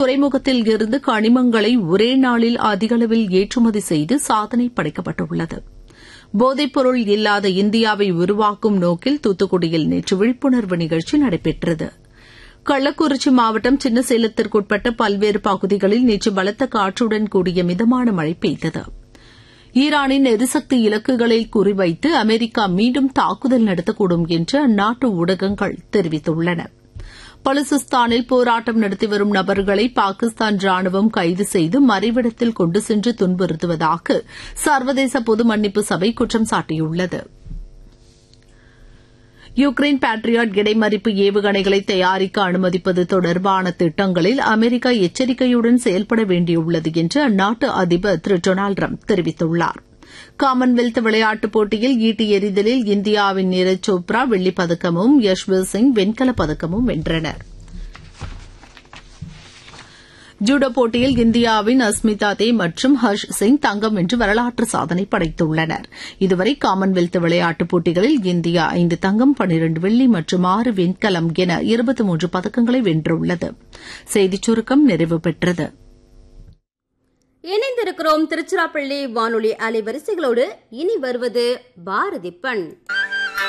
துறைமுகத்தில் இருந்து கனிமங்களை ஒரே நாளில் அதிகளவில் ஏற்றுமதி செய்து சாதனை படைக்கப்பட்டுள்ளது போதைப்பொருள் இல்லாத இந்தியாவை உருவாக்கும் நோக்கில் தூத்துக்குடியில் நேற்று விழிப்புணர்வு நிகழ்ச்சி நடைபெற்றது கள்ளக்குறிச்சி மாவட்டம் சின்னசேலத்திற்குட்பட்ட பல்வேறு பகுதிகளில் நேற்று பலத்த காற்றுடன் கூடிய மிதமான மழை பெய்தது ஈரானின் எரிசக்தி இலக்குகளை குறிவைத்து அமெரிக்கா மீண்டும் தாக்குதல் நடத்தக்கூடும் என்று அந்நாட்டு ஊடகங்கள் தெரிவித்துள்ளன பலுசிஸ்தானில் போராட்டம் நடத்தி வரும் நபர்களை பாகிஸ்தான் ராணுவம் கைது செய்து மறைவிடத்தில் கொண்டு சென்று துன்புறுத்துவதாக சர்வதேச பொது மன்னிப்பு சபை குற்றம் சாட்டியுள்ளது யுக்ரைன் பேட்ரியாட் இடைமறிப்பு ஏவுகணைகளை தயாரிக்க அனுமதிப்பது தொடர்பான திட்டங்களில் அமெரிக்கா எச்சரிக்கையுடன் செயல்பட வேண்டியுள்ளது என்று அந்நாட்டு அதிபர் திரு டொனால்டு ட்ரம்ப் தெரிவித்துள்ளார் காமன்வெல்த் விளையாட்டுப் போட்டியில் ஈட்டி எறிதலில் இந்தியாவின் நீரஜ் சோப்ரா வெள்ளிப் பதக்கமும் யஷ்வீர் சிங் வெண்கலப் பதக்கமும் வென்றனர் ஜூடோ போட்டியில் இந்தியாவின் அஸ்மிதா தே மற்றும் ஹர்ஷ் சிங் தங்கம் வென்று வரலாற்று சாதனை படைத்துள்ளனர் இதுவரை காமன்வெல்த் விளையாட்டுப் போட்டிகளில் இந்தியா ஐந்து தங்கம் பனிரண்டு வெள்ளி மற்றும் ஆறு வெண்கலம் என இருபத்தி மூன்று பதக்கங்களை வென்றுள்ளது செய்திச் சுருக்கம் நிறைவு பெற்றது இணைந்திருக்கிறோம் திருச்சிராப்பள்ளி வானொலி அலைவரிசைகளோடு இனி வருவது பாரதி பண்